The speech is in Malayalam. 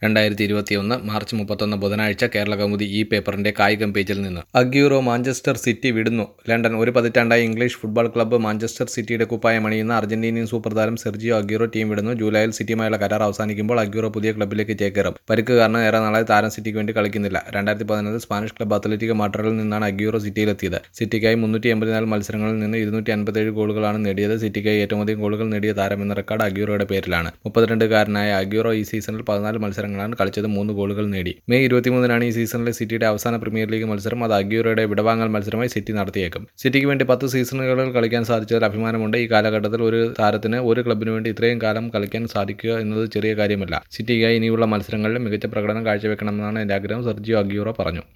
രണ്ടായിരത്തി ഇരുപത്തിയൊന്ന് മാർച്ച് മുപ്പത്തൊന്ന് ബുധനാഴ്ച കേരള കൗമുദി ഈ പേപ്പറിന്റെ കായികം പേജിൽ നിന്ന് അഗ്യൂറോ മാഞ്ചസ്റ്റർ സിറ്റി വിടുന്നു ലണ്ടൻ ഒരു പതിറ്റാണ്ടായി ഇംഗ്ലീഷ് ഫുട്ബോൾ ക്ലബ്ബ് മാഞ്ചസ്റ്റർ സിറ്റിയുടെ കുപ്പായം അണിയുന്ന അർജന്റീനിയൻ സൂപ്പർ താരം സെർജിയോ അഗ്യൂറോ ടീം വിടുന്നു ജൂലൈയിൽ സിറ്റിയുമായുള്ള കരാർ അവസാനിക്കുമ്പോൾ അഗ്യൂറോ പുതിയ ക്ലബ്ബിലേക്ക് ചേക്കേറും പരിക്ക് കാരണം ഏറെ നാളായി താരം സിറ്റിക്ക് വേണ്ടി കളിക്കുന്നില്ല രണ്ടായിരത്തി പതിനൊന്നിൽ സ്പാനിഷ് ക്ലബ്ബ് അത്ലറ്റിക് മാഡ്രിഡിൽ നിന്നാണ് അഗ്യൂറോ സിറ്റിയിലെത്തിയത് സിറ്റിക്കായി മുന്നൂറ്റി എൺപത്തിനാല് മത്സരങ്ങളിൽ നിന്ന് ഇരുന്നൂറ്റി അൻപത്തേഴ് ഗോളുകളാണ് നേടിയത് സിറ്റിക്കായി ഏറ്റവും അധികം ഗോളുകൾ നേടിയ താരമെന്ന റെക്കോർഡ് അഗ്യൂറോയുടെ പേരിലാണ് മുപ്പത്തിരണ്ടുകാരനായ അഗ്യൂറോ ഈ സീസണിൽ പതിനാല് മത്സരങ്ങളാണ് കളിച്ചത് മൂന്ന് ഗോളുകൾ നേടി മെയ് ഇരുപത്തിമൂന്നിനാണ് ഈ സീസണിലെ സിറ്റിയുടെ അവസാന പ്രീമിയർ ലീഗ് മത്സരം അത് അഗ്യൂറോയുടെ വിടവാങ്ങൽ മത്സരമായി സിറ്റി നടത്തിയേക്കും സിറ്റിക്ക് വേണ്ടി പത്ത് സീസണുകളിൽ കളിക്കാൻ സാധിച്ചതിൽ അഭിമാനമുണ്ട് ഈ കാലഘട്ടത്തിൽ ഒരു താരത്തിന് ഒരു ക്ലബിന് വേണ്ടി ഇത്രയും കാലം കളിക്കാൻ സാധിക്കുക എന്നത് ചെറിയ കാര്യമല്ല സിറ്റിക്കായി ഇനിയുള്ള മത്സരങ്ങളിൽ മികച്ച പ്രകടനം കാഴ്ചവെക്കണമെന്നാണ് എൻ്റെ ആഗ്രഹം സെർജിയോ അഗ്യൂറോ പറഞ്ഞു